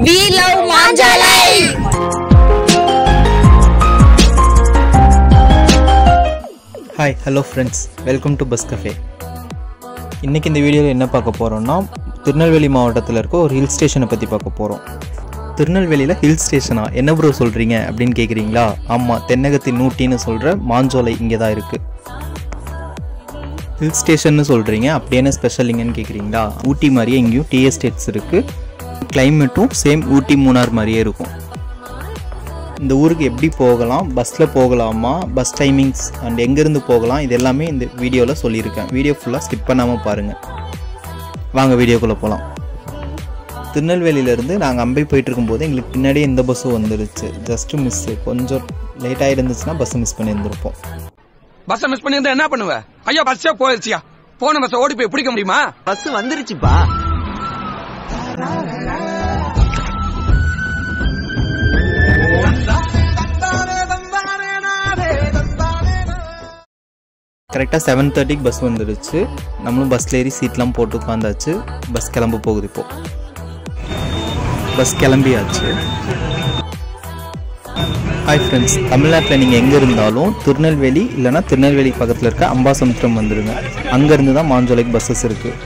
We love Manjalai. Hi hello friends welcome to bus cafe இன்றைக்கி இந்த வீடியோவில் என்ன பார்க்க போகிறோம்னா திருநெல்வேலி மாவட்டத்தில் இருக்க ஒரு ஹில் ஸ்டேஷனை பற்றி பார்க்க போகிறோம் திருநெல்வேலியில் ஹில் ஸ்டேஷனா என்ன ப்ரோ சொல்கிறீங்க அப்படின்னு கேட்குறீங்களா ஆமாம் தென்னகத்தின் நூட்டின்னு சொல்கிற மாஞ்சோலை இங்கே தான் இருக்குது ஹில் ஸ்டேஷன்னு சொல்கிறீங்க அப்படி என்ன ஸ்பெஷல் இங்கன்னு கேட்குறீங்களா ஊட்டி மாதிரியே இங்கேயும் டீ எஸ்டேட்ஸ் இருக்குது கிளைமேட்டும் சேம் ஊட்டி மூணார் மாதிரியே இருக்கும் இந்த ஊருக்கு எப்படி போகலாம் பஸ்ஸில் போகலாமா பஸ் டைமிங்ஸ் அண்ட் எங்கேருந்து போகலாம் இது எல்லாமே இந்த வீடியோவில் சொல்லியிருக்கேன் வீடியோ ஃபுல்லாக ஸ்கிப் பண்ணாமல் பாருங்கள் வாங்க வீடியோக்குள்ளே போகலாம் திருநெல்வேலியிலேருந்து நாங்கள் அம்பை போயிட்டு இருக்கும்போது எங்களுக்கு பின்னாடியே இந்த பஸ்ஸும் வந்துருச்சு ஜஸ்ட்டு மிஸ்ஸு கொஞ்சம் லேட்டாக இருந்துச்சுன்னா பஸ்ஸை மிஸ் பண்ணியிருந்திருப்போம் பஸ் மிஸ் பண்ணியிருந்தா என்ன பண்ணுவ ஐயா பஸ்ஸே போயிருச்சியா போன பஸ் ஓடி போய் பிடிக்க முடியுமா பஸ் வந்துருச்சுப்பா கரெக்டாக செவன் தேர்ட்டிக்கு பஸ் வந்துடுச்சு நம்மளும் பஸ்ஸில் ஏறி சீட்லாம் போட்டு உட்காந்தாச்சு பஸ் கிளம்ப போகுது இப்போ பஸ் கிளம்பியாச்சு ஹாய் ஃப்ரெண்ட்ஸ் தமிழ்நாட்டில் நீங்கள் எங்கே இருந்தாலும் திருநெல்வேலி இல்லைனா திருநெல்வேலி பக்கத்தில் இருக்க அம்பாசமுத்திரம் வந்துடுங்க அங்கேருந்து தான் மாஞ்சோலைக்கு பஸ்ஸஸ் இருக்குது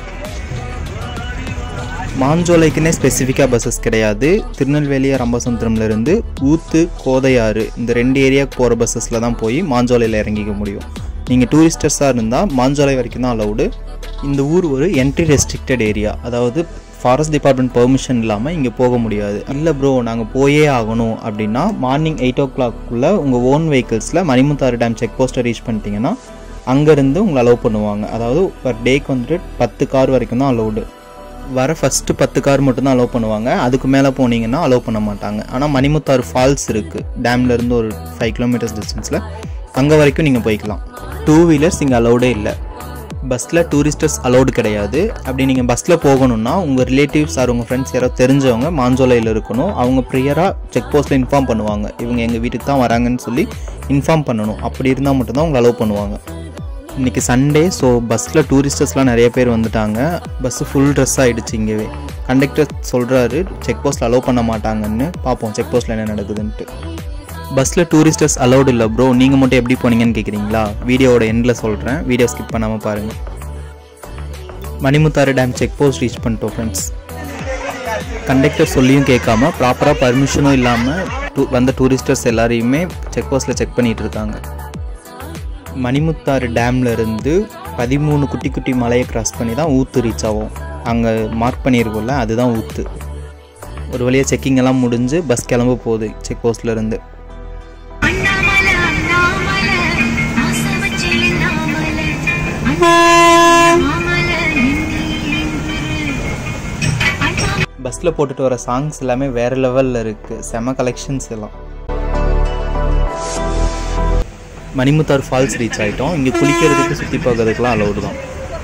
மாஞ்சோலைக்குன்னே ஸ்பெசிஃபிக்காக பஸ்ஸஸ் கிடையாது திருநெல்வேலி அம்பாசமுத்திரம்ல இருந்து ஊத்து கோதையாறு இந்த ரெண்டு ஏரியாவுக்கு போகிற பஸ்ஸஸில் தான் போய் மாஞ்சோலையில் இறங்கிக்க முடியும் நீங்கள் டூரிஸ்டர்ஸாக இருந்தால் மாஞ்சோலை வரைக்கும் தான் அலௌடு இந்த ஊர் ஒரு என்ட்ரி ரெஸ்ட்ரிக்டட் ஏரியா அதாவது ஃபாரஸ்ட் டிபார்ட்மெண்ட் பெர்மிஷன் இல்லாமல் இங்கே போக முடியாது இல்லை ப்ரோ நாங்கள் போயே ஆகணும் அப்படின்னா மார்னிங் எயிட் ஓ கிளாக்குள்ளே உங்கள் ஓன் வெஹிக்கிள்ஸில் மணிமுத்தாறு டேம் செக் போஸ்ட்டை ரீச் பண்ணிட்டீங்கன்னா அங்கேருந்து உங்களை அலோவ் பண்ணுவாங்க அதாவது பர் டேக்கு வந்துட்டு பத்து கார் வரைக்கும் தான் அலௌடு வர ஃபஸ்ட்டு பத்து கார் மட்டும்தான் அலோவ் பண்ணுவாங்க அதுக்கு மேலே போனீங்கன்னா அலோவ் பண்ண மாட்டாங்க ஆனால் மணிமுத்தாறு ஃபால்ஸ் இருக்குது டேம்லேருந்து ஒரு ஃபைவ் கிலோமீட்டர்ஸ் டிஸ்டன்ஸில் அங்கே வரைக்கும் நீங்கள் போய்க்கலாம் டூ வீலர்ஸ் இங்கே அலௌடே இல்லை பஸ்ஸில் டூரிஸ்டர்ஸ் அலௌடு கிடையாது அப்படி நீங்கள் பஸ்ஸில் போகணுன்னா உங்கள் ரிலேட்டிவ்ஸ் ஆர் உங்கள் ஃப்ரெண்ட்ஸ் யாராவது தெரிஞ்சவங்க மாஞ்சோலையில் இருக்கணும் அவங்க ப்ரியராக செக் போஸ்ட்டில் இன்ஃபார்ம் பண்ணுவாங்க இவங்க எங்கள் வீட்டுக்கு தான் வராங்கன்னு சொல்லி இன்ஃபார்ம் பண்ணணும் அப்படி இருந்தால் மட்டும்தான் உங்களை அலோவ் பண்ணுவாங்க இன்றைக்கி சண்டே ஸோ பஸ்ஸில் டூரிஸ்டர்ஸ்லாம் நிறைய பேர் வந்துட்டாங்க பஸ்ஸு ஃபுல் ட்ரெஸ் ஆகிடுச்சு இங்கேவே கண்டக்டர் சொல்கிறாரு செக் போஸ்ட்டில் அலோவ் பண்ண மாட்டாங்கன்னு பார்ப்போம் செக் போஸ்ட்டில் என்ன நடக்குதுன்ட்டு பஸ்ஸில் டூரிஸ்டர்ஸ் அலௌடு இல்லை ப்ரோ நீங்கள் மட்டும் எப்படி போனீங்கன்னு கேட்குறீங்களா வீடியோவோட எண்டில் சொல்கிறேன் வீடியோ ஸ்கிப் பண்ணாமல் பாருங்கள் Manimuthar dam check post reach பண்ணிட்டோம் ஃப்ரெண்ட்ஸ் கண்டக்டர் சொல்லியும் கேட்காம ப்ராப்பராக பர்மிஷனும் இல்லாமல் டூ வந்த டூரிஸ்டர்ஸ் எல்லாரையுமே செக் போஸ்ட்டில் செக் பண்ணிகிட்டு இருக்காங்க மணிமுத்தாறு டேம்ல இருந்து பதிமூணு குட்டி குட்டி மலையை கிராஸ் பண்ணி தான் ஊத்து ரீச் ஆகும் அங்கே மார்க் பண்ணியிருக்கோம்ல அதுதான் ஊத்து ஒரு வழியாக செக்கிங் எல்லாம் முடிஞ்சு பஸ் கிளம்ப போகுது செக் போஸ்ட்ல இருந்து அண்ணாமல அண்ணாமல ஆசை வச்சு எண்ணாமல அண்ணாமல பஸ்ஸில் போட்டுட்டு வர சாங்ஸ் எல்லாமே வேறு லெவலில் இருக்குது செம கலெக்ஷன்ஸ் எல்லாம் மணிமுத்தார் ஃபால்ஸ் ரீச் ஆகிட்டோம் இங்கே குளிக்கிறதுக்கு சுற்றி பார்க்கறதுக்குலாம் அலௌடு தான்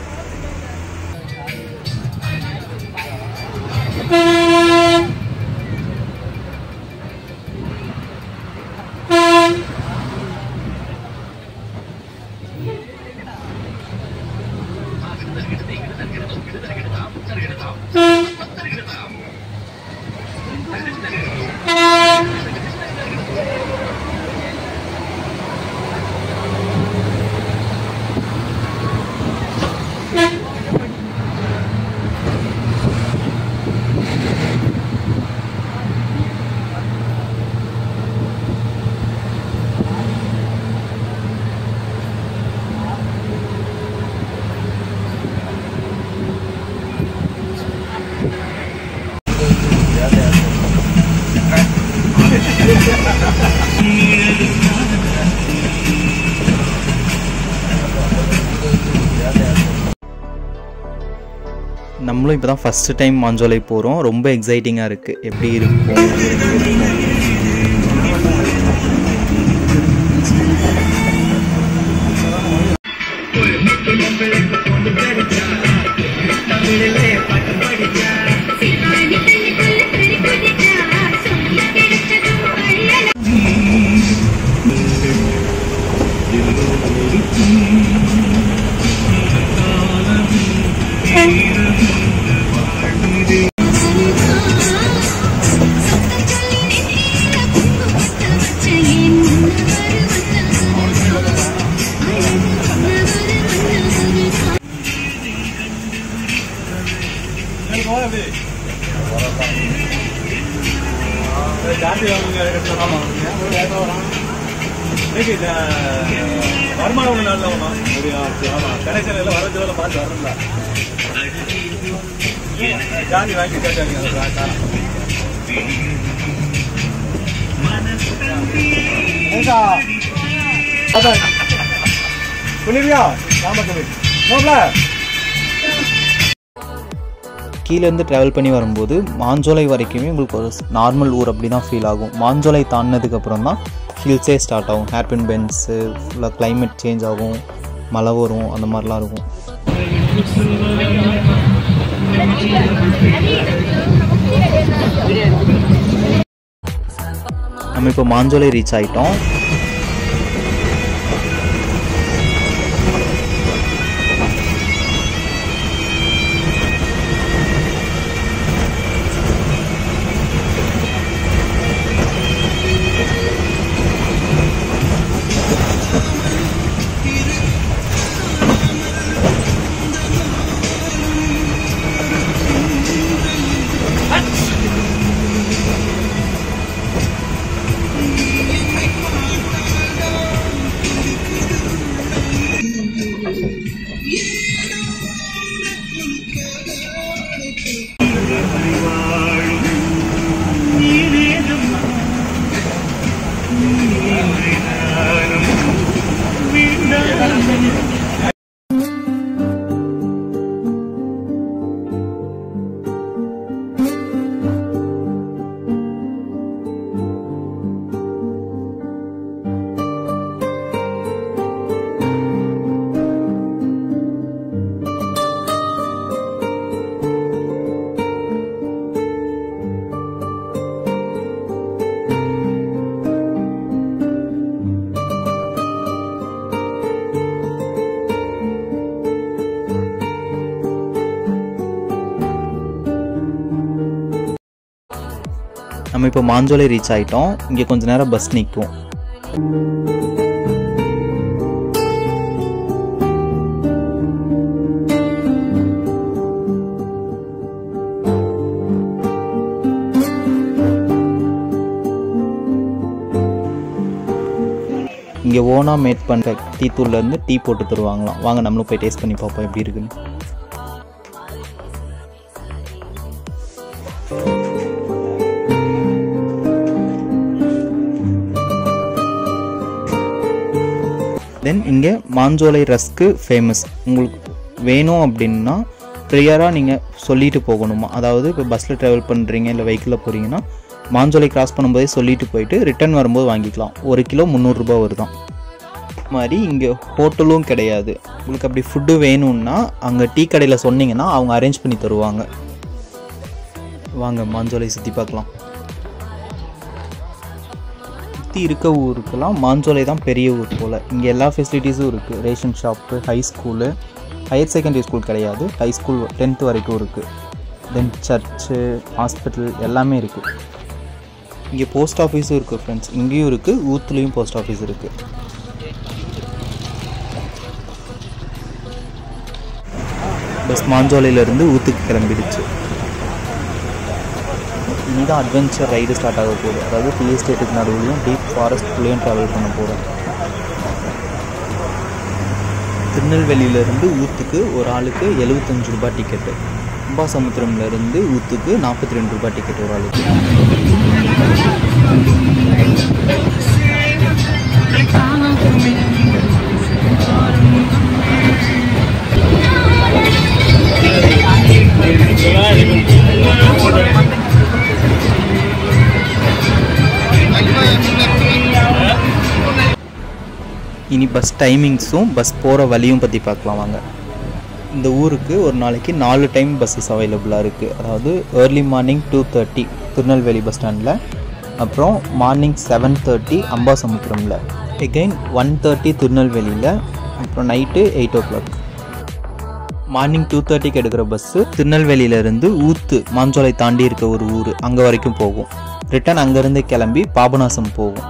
நம்மளும் இப்போ தான் ஃபஸ்ட்டு டைம் மாஞ்சோலை போகிறோம் ரொம்ப எக்ஸைட்டிங்காக இருக்குது எப்படி இருக்கும் எப்படி இருக்கும் சிவானி கண்ணுக்குள்ள பிடிக்குதுடா சொல்லி கிடைச்சதும் அள்ளல ஜாஸ்தி ஆமாம் இன்னைக்கு இந்த வருமானம் ஒன்று நல்ல ஒன்றா ஆமாம் கனெக்ஷன் எல்லாம் வரது எல்லாம் பார்த்து வரல ஜாதி வாங்கி கேட்டாங்க புனிவியா ராமகவி நோப்ல கீழேருந்து ட்ராவல் பண்ணி வரும்போது மாஞ்சோலை வரைக்குமே உங்களுக்கு ஒரு நார்மல் ஊர் அப்படி தான் ஃபீல் ஆகும் மாஞ்சோலை தாண்டினதுக்கப்புறம் தான் ஹில்ஸே ஸ்டார்ட் ஆகும் ஹேர்பின் பென்ஸு ஃபுல்லாக climate சேஞ்ச் ஆகும் மழை வரும் அந்த மாதிரிலாம் இருக்கும் நம்ம இப்போ மாஞ்சோலை ரீச் ஆயிட்டோம் நம்ம இப்போ மாஞ்சோலை ரீச் ஆயிட்டோம் இங்கே கொஞ்ச நேரம் பஸ் நிற்கும் இங்கே ஓனாக மேட் பண்ணுற டீ தூள்லேருந்து டீ போட்டு தருவாங்களாம் வாங்க நம்மளும் போய் டேஸ்ட் பண்ணி பார்ப்போம் எப்படி இருக்குன்னு தென் இங்கே மாஞ்சோலை ரஸ்க்கு ஃபேமஸ் உங்களுக்கு வேணும் அப்படின்னா ப்ரியராக நீங்கள் சொல்லிட்டு போகணுமா அதாவது இப்போ பஸ்ஸில் ட்ராவல் பண்ணுறீங்க இல்லை வெஹிக்கிளில் போகிறீங்கன்னா மாஞ்சோலை கிராஸ் பண்ணும்போதே சொல்லிட்டு போயிட்டு ரிட்டர்ன் வரும்போது வாங்கிக்கலாம் ஒரு கிலோ முந்நூறுரூபா வருதான் மாதிரி இங்கே ஹோட்டலும் கிடையாது உங்களுக்கு அப்படி ஃபுட்டு வேணும்னா அங்கே டீ கடையில் சொன்னீங்கன்னா அவங்க அரேஞ்ச் பண்ணி தருவாங்க வாங்க மாஞ்சோலை சுற்றி பார்க்கலாம் சுற்றி இருக்க ஊருக்கெல்லாம் மாஞ்சோலை தான் பெரிய ஊர் போல் இங்கே எல்லா ஃபெசிலிட்டிஸும் இருக்குது ration shop high school higher secondary school கிடையாது ஹை ஸ்கூல் டென்த் வரைக்கும் இருக்குது தென் சர்ச்சு ஹாஸ்பிட்டல் எல்லாமே இருக்குது இங்கே போஸ்ட் ஆஃபீஸும் இருக்குது ஃப்ரெண்ட்ஸ் இங்கேயும் இருக்குது ஊத்துலேயும் போஸ்ட் ஆஃபீஸ் இருக்குது பஸ் மாஞ்சோலையிலேருந்து ஊத்துக்கு கிளம்பிடுச்சு இதான் அட்வென்ச்சர் ரைடு ஸ்டார்ட் ஆக போகுது அதாவது டீ எஸ்டேட்டுக்கு நடுவுலையும் டீப் ஃபாரஸ்ட்குள்ளேயும் ட்ராவல் பண்ண போகிறோம் திருநெல்வேலியிலேருந்து ஊத்துக்கு ஒரு ஆளுக்கு எழுபத்தஞ்சு ரூபாய் டிக்கெட்டு அம்பாசமுத்திரம்லேருந்து ஊத்துக்கு நாற்பத்தி ரெண்டு ரூபாய் டிக்கெட் ஒரு ஆளுக்கு இனி பஸ் டைமிங்ஸும் பஸ் போகிற வழியும் பற்றி பார்க்கலாம் வாங்க இந்த ஊருக்கு ஒரு நாளைக்கு நாலு டைம் பஸ்ஸஸ் அவைலபிளாக இருக்குது அதாவது early morning two thirty Tirunelveli bus ஸ்டாண்டில் அப்புறம் மார்னிங் செவன் தேர்ட்டி அம்பாசமுத்திரமில் எகைன் ஒன் தேர்ட்டி திருநெல்வேலியில் அப்புறம் night eight o'clock morning two தேர்ட்டிக்கு எடுக்கிற பஸ்ஸு திருநெல்வேலியிலேருந்து ஊத்து மாஞ்சோலை தாண்டி இருக்க ஒரு ஊர் அங்கே வரைக்கும் போகும் ரிட்டர்ன் அங்கேருந்து கிளம்பி பாபநாசம் போகும்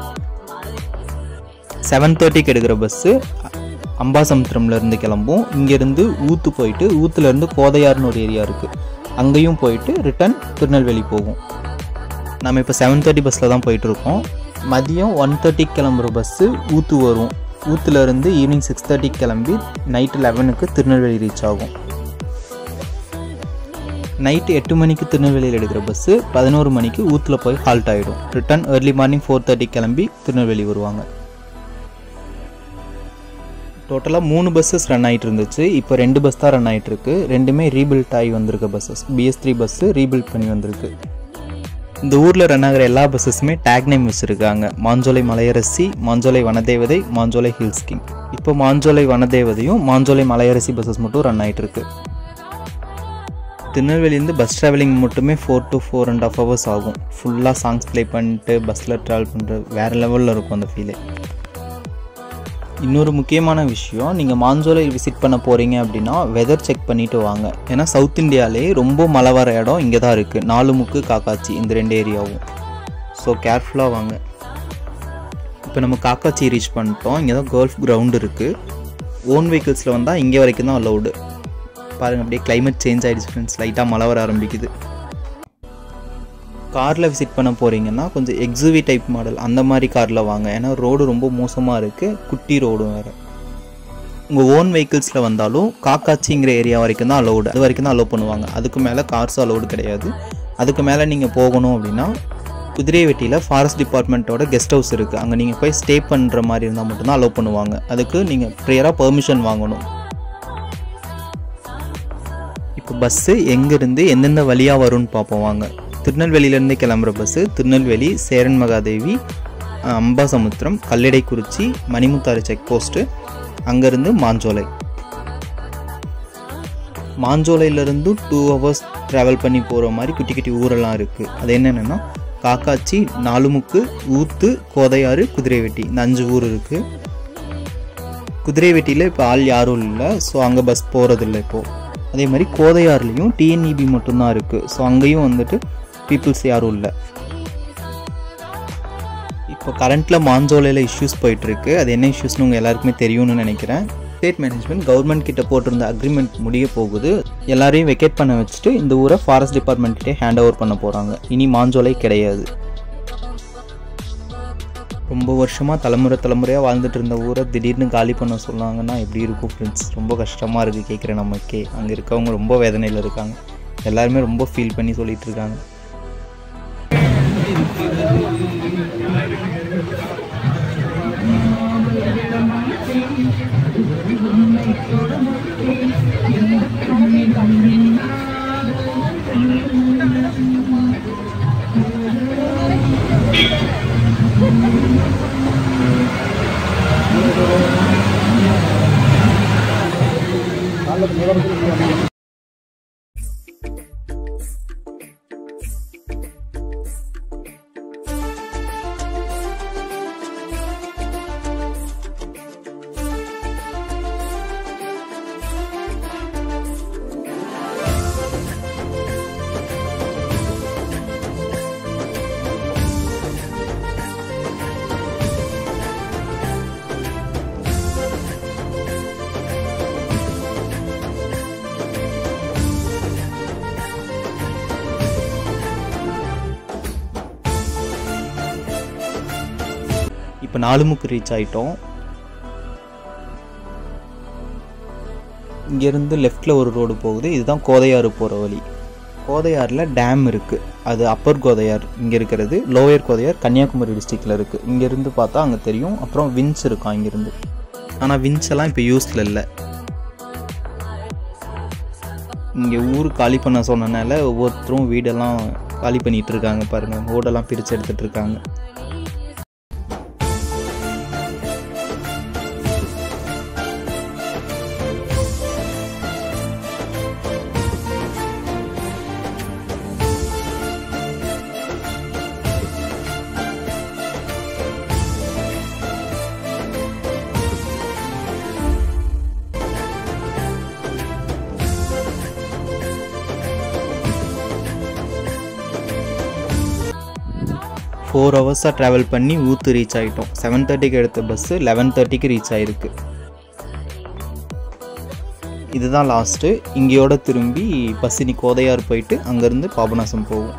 செவன் தேர்ட்டிக்கு எடுக்கிற பஸ்ஸு அம்பாசமுத்திரம்ல இருந்து கிளம்பும் இங்கேருந்து ஊத்து போயிட்டு ஊத்துலேருந்து கோதையார்னு ஒரு ஏரியா இருக்குது அங்கேயும் போயிட்டு ரிட்டன் திருநெல்வேலி போகும் நம்ம இப்போ செவன் தேர்ட்டி பஸ்ஸில் தான் போயிட்டுருக்கோம் மதியம் ஒன் தேர்ட்டிக்கு கிளம்புற பஸ்ஸு ஊத்து வரும் ஊத்துலேருந்து ஈவினிங் சிக்ஸ் தேர்ட்டிக்கு கிளம்பி நைட்டு லெவனுக்கு திருநெல்வேலி ரீச் ஆகும் நைட்டு எட்டு மணிக்கு திருநெல்வேலியில் எடுக்கிற பஸ்ஸு பதினோரு மணிக்கு ஊத்தில் போய் ஹால்ட் ஆகிடும் return early morning four thirty கிளம்பி திருநெல்வேலி வருவாங்க டோட்டலாக மூணு பஸ்ஸஸ் ரன் ஆகிட்டு இருந்துச்சு இப்போ ரெண்டு பஸ் தான் ரன் ஆகிட்டு இருக்கு ரெண்டுமே ரீபில்ட் ஆகி வந்திருக்க buses BS three bus rebuilt பண்ணி வந்திருக்கு இந்த ஊரில் ரன் ஆகிற எல்லா பஸ்ஸஸுமே டேக் நேம் வச்சுருக்காங்க மாஞ்சோலை மலையரசி மாஞ்சோலை வனதேவதை மாஞ்சோலை ஹில்ஸ் கிங் இப்போ மாஞ்சோலை வனதேவதையும் மாஞ்சோலை மலையரசி பஸ்ஸஸ் மட்டும் ரன் ஆகிட்டு இருக்கு திருநெல்வேலியிலேருந்து பஸ் ட்ராவலிங் மட்டுமே four to four and half hours ஆகும் ஃபுல்லாக சாங்ஸ் ப்ளே பண்ணிட்டு பஸ்ஸில் ட்ராவல் பண்ணுறது வேறு லெவலில் இருக்கும் அந்த ஃபீலே இன்னொரு முக்கியமான விஷயம் நீங்கள் மாஞ்சோலை விசிட் பண்ண போகிறீங்க அப்படின்னா வெதர் செக் பண்ணிட்டு வாங்க ஏன்னா சவுத் இந்தியாவிலே ரொம்ப மழை வர இடம் இங்கே தான் இருக்குது நாலு முக்கு காக்காச்சி இந்த ரெண்டு ஏரியாவும் ஸோ கேர்ஃபுல்லாக வாங்க இப்போ நம்ம காக்காச்சி ரீச் பண்ணிட்டோம் இங்கே தான் கோல்ஃப் கிரவுண்ட் இருக்குது ஓன் வெஹிக்கிள்ஸில் வந்தால் இங்கே வரைக்கும் தான் அலௌடு பாருங்கள் அப்படியே climate சேஞ்ச் ஆகிடுச்சு ஃப்ரெண்ட்ஸ் லைட்டாக மழை வர ஆரம்பிக்குது காரில் விசிட் பண்ண போகிறீங்கன்னா கொஞ்சம் எக்ஸுவி டைப் மாடல் அந்த மாதிரி காரில் வாங்க ஏன்னா ரோடு ரொம்ப மோசமாக இருக்குது குட்டி ரோடும் வேறு உங்கள் ஓன் வெஹிக்கிள்ஸில் வந்தாலும் காக்காச்சிங்கிற ஏரியா வரைக்கும் தான் அலௌடு அது வரைக்கும் தான் அலோவ் பண்ணுவாங்க அதுக்கு மேலே கார்ஸ் அலௌடு கிடையாது அதுக்கு மேலே நீங்கள் போகணும் அப்படின்னா குதிரைவெட்டியில் ஃபாரஸ்ட் டிபார்ட்மெண்ட்டோட கெஸ்ட் ஹவுஸ் இருக்குது அங்கே நீங்கள் போய் ஸ்டே பண்ணுற மாதிரி இருந்தால் மட்டும்தான் அலோவ் பண்ணுவாங்க அதுக்கு நீங்கள் ப்ரியராக பெர்மிஷன் வாங்கணும் இப்போ பஸ்ஸு எங்கேருந்து எந்தெந்த வழியாக வரும்னு பார்ப்போம் வாங்க திருநெல்வேலியிலேருந்து கிளம்புற பஸ்ஸு திருநெல்வேலி சேரன் மகாதேவி அஹ், அம்பாசமுத்திரம் கல்லடைக்குறிச்சி மணிமுத்தாறு செக் போஸ்ட்டு அங்கேருந்து மாஞ்சோலை மாஞ்சோலையிலேருந்து டூ ஹவர்ஸ் ட்ராவல் பண்ணி போகிற மாதிரி குட்டி குட்டி ஊரெல்லாம் இருக்குது அது என்னென்னா காக்காச்சி நாலுமுக்கு ஊத்து கோதையாறு குதிரைவெட்டி இந்த அஞ்சு ஊர் இருக்குது குதிரைவெட்டியில் இப்போ ஆள் யாரும் இல்லை ஸோ அங்கே பஸ் போகிறதில்ல இப்போது அதே மாதிரி கோதையாறுலேயும் டிஎன்இபி மட்டும்தான் இருக்குது ஸோ அங்கேயும் வந்துட்டு பீப்புள்ஸ் யாரும் இல்லை இப்போ கரண்ட்டில் மாஞ்சோலையில் இஷ்யூஸ் போயிட்டுருக்கு அது என்ன இஷ்யூஸ்னு உங்கள் எல்லாருக்குமே தெரியும்னு நினைக்கிறேன் ஸ்டேட் மேனேஜ்மெண்ட் கவர்மெண்ட் கிட்ட போட்டிருந்த அக்ரிமெண்ட் முடிய போகுது எல்லாரையும் வெக்கேட் பண்ண வச்சுட்டு இந்த ஊரை ஃபாரஸ்ட் டிபார்ட்மெண்ட் கிட்டே ஹேண்ட் ஓவர் பண்ண போகிறாங்க இனி மாஞ்சோலை கிடையாது ரொம்ப வருஷமாக தலைமுறை தலைமுறையாக வாழ்ந்துட்டு இருந்த ஊரை திடீர்னு காலி பண்ண சொன்னாங்கன்னா எப்படி இருக்கும் ஃப்ரெண்ட்ஸ் ரொம்ப கஷ்டமாக இருக்குது கேட்குற நமக்கே அங்கே இருக்கவங்க ரொம்ப வேதனையில் இருக்காங்க எல்லாருமே ரொம்ப ஃபீல் பண்ணி சொல்லிட்டு இருக்காங்க இப்போ நாலுமுக்கு ரீச் ஆயிட்டோம் இங்கேருந்து லெஃப்டில் ஒரு ரோடு போகுது இதுதான் கோதையாறு போகிற வழி கோதையாறில் டேம் இருக்குது அது அப்பர் கோதையார் இங்கே இருக்கிறது லோயர் கோதையார் கன்னியாகுமரி டிஸ்ட்ரிக்டில் இருக்குது இங்கேருந்து பார்த்தா அங்கே தெரியும் அப்புறம் வின்ஸ் இருக்கும் இங்கேருந்து ஆனால் வின்ஸ் எல்லாம் இப்போ யூஸில் இல்லை இங்கே ஊர் காலி பண்ண சொன்னனால ஒவ்வொருத்தரும் வீடெல்லாம் காலி பண்ணிட்டு இருக்காங்க பாருங்கள் ஓடெல்லாம் பிரித்து எடுத்துட்டு இருக்காங்க ஃபோர் ஹவர்ஸாக ட்ராவல் பண்ணி ஊத்து ரீச் ஆகிட்டோம் செவன் தேர்ட்டிக்கு எடுத்த பஸ்ஸு லெவன் தேர்ட்டிக்கு ரீச் ஆகிருக்கு இதுதான் லாஸ்ட்டு இங்கேயோட திரும்பி பஸ் இனி கோதையார் போயிட்டு அங்கேருந்து பாபநாசம் போகும்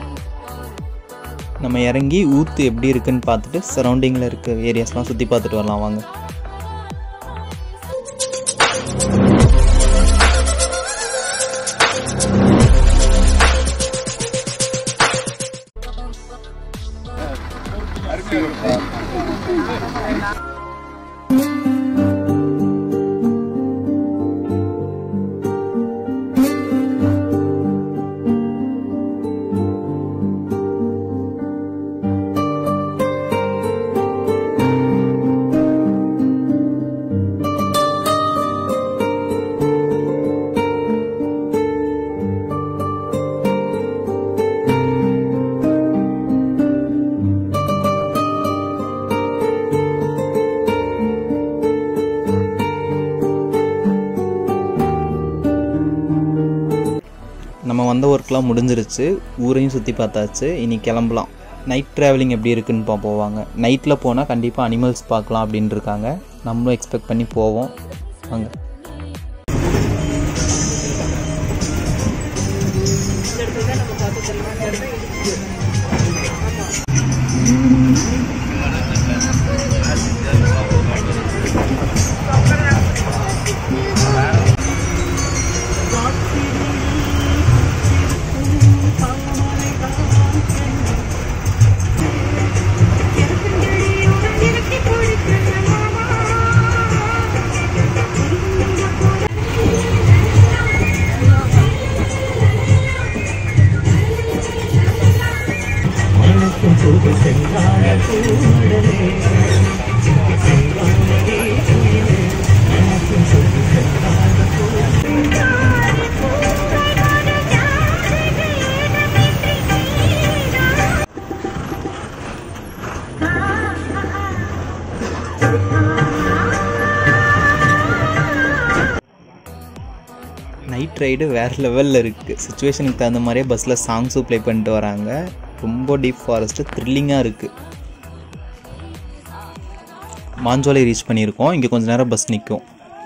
நம்ம இறங்கி ஊத்து எப்படி இருக்குன்னு பார்த்துட்டு சரௌண்டிங்கில் இருக்க ஏரியாஸ்லாம் சுற்றி பார்த்துட்டு வரலாம் வாங்க நம்ம வந்த ஒர்க்லாம் முடிஞ்சிருச்சு ஊரையும் சுற்றி பார்த்தாச்சு இனி கிளம்பலாம் நைட் ட்ராவலிங் எப்படி இருக்குன்னு பா போவாங்க நைட்டில் போனால் கண்டிப்பாக அனிமல்ஸ் பார்க்கலாம் அப்படின்னு இருக்காங்க நம்மளும் எக்ஸ்பெக்ட் பண்ணி போவோம் வாங்க நைட் ரைடு வேறு லெவலில் இருக்குது சுச்சுவேஷனுக்கு தகுந்த மாதிரியே பஸ்ஸில் சாங்ஸும் ப்ளே பண்ணிட்டு வராங்க ரொம்ப டீப் ஃபாரஸ்ட்டு த்ரில்லிங்காக இருக்குது மாஞ்சோலை ரீச் பண்ணியிருக்கோம் இங்கே கொஞ்ச நேரம் பஸ் நிற்கும்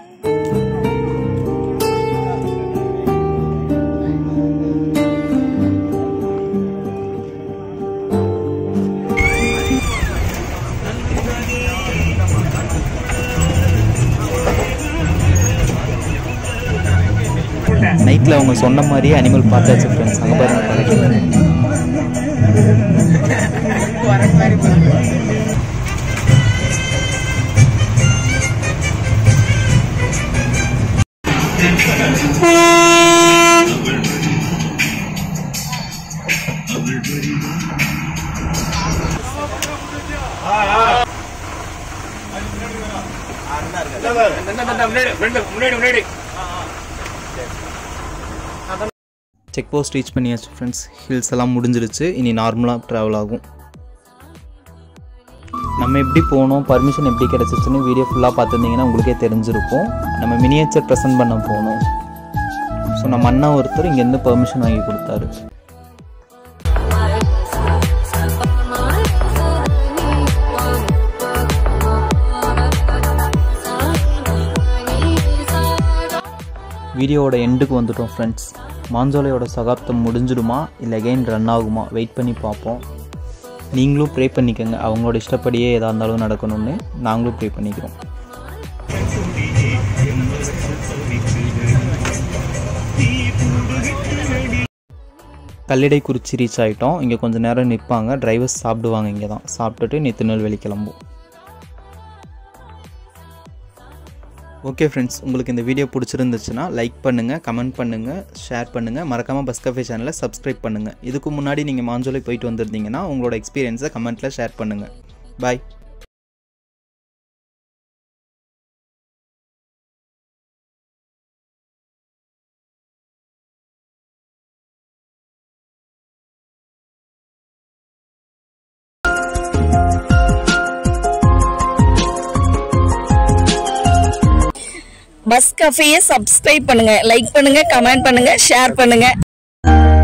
நைட்டில் அவங்க சொன்ன மாதிரியே அனிமல் பார்த்தாச்சு ஃப்ரெண்ட்ஸ் அங்கே பாருங்க பக்கத்துல. செக் போஸ்ட் ரீச் பண்ணியாச்சு ஃப்ரெண்ட்ஸ் ஹில்ஸ் எல்லாம் முடிஞ்சிருச்சு இனி நார்மலாக ட்ராவல் ஆகும் நம்ம எப்படி போனோம் பர்மிஷன் எப்படி கிடச்சிச்சுன்னு வீடியோ ஃபுல்லாக பார்த்துருந்தீங்கன்னா உங்களுக்கே தெரிஞ்சிருக்கும் நம்ம மினியேச்சர் ப்ரெசென்ட் பண்ண போனோம் ஸோ நம்ம அண்ணா ஒருத்தர் இங்கேருந்து பெர்மிஷன் வாங்கி கொடுத்தாரு வீடியோவோட எண்டுக்கு வந்துட்டோம் ஃப்ரெண்ட்ஸ் மாஞ்சோலையோட சகாப்தம் முடிஞ்சிடுமா இல்லை அகைன் ரன் ஆகுமா வெயிட் பண்ணி பார்ப்போம் நீங்களும் ப்ரே பண்ணிக்கோங்க அவங்களோட இஷ்டப்படியே எதாக இருந்தாலும் நடக்கணும்னு நாங்களும் ப்ரே பண்ணிக்கிறோம் கல்லிடை குறிச்சி ரீச் ஆகிட்டோம் இங்கே கொஞ்சம் நேரம் நிற்பாங்க டிரைவர்ஸ் சாப்பிடுவாங்க இங்கே தான் சாப்பிட்டுட்டு நீ திருநெல்வேலி கிளம்பும் ஓகே ஃப்ரெண்ட்ஸ் உங்களுக்கு இந்த வீடியோ பிடிச்சிருந்துச்சுன்னா லைக் பண்ணுங்கள் கமெண்ட் பண்ணுங்கள் ஷேர் பண்ணுங்கள் மறக்காமல் பஸ் கஃபே சேனலை சப்ஸ்கிரைப் பண்ணுங்கள் இதுக்கு முன்னாடி நீங்கள் மாஞ்சோலை போயிட்டு வந்திருந்தீங்கன்னா உங்களோட எக்ஸ்பீரியன்ஸை கமெண்ட்டில் ஷேர் பண்ணுங்கள் பாய் பஸ் கஃபேயை சப்ஸ்கிரைப் பண்ணுங்க லைக் பண்ணுங்க கமெண்ட் பண்ணுங்க ஷேர் பண்ணுங்க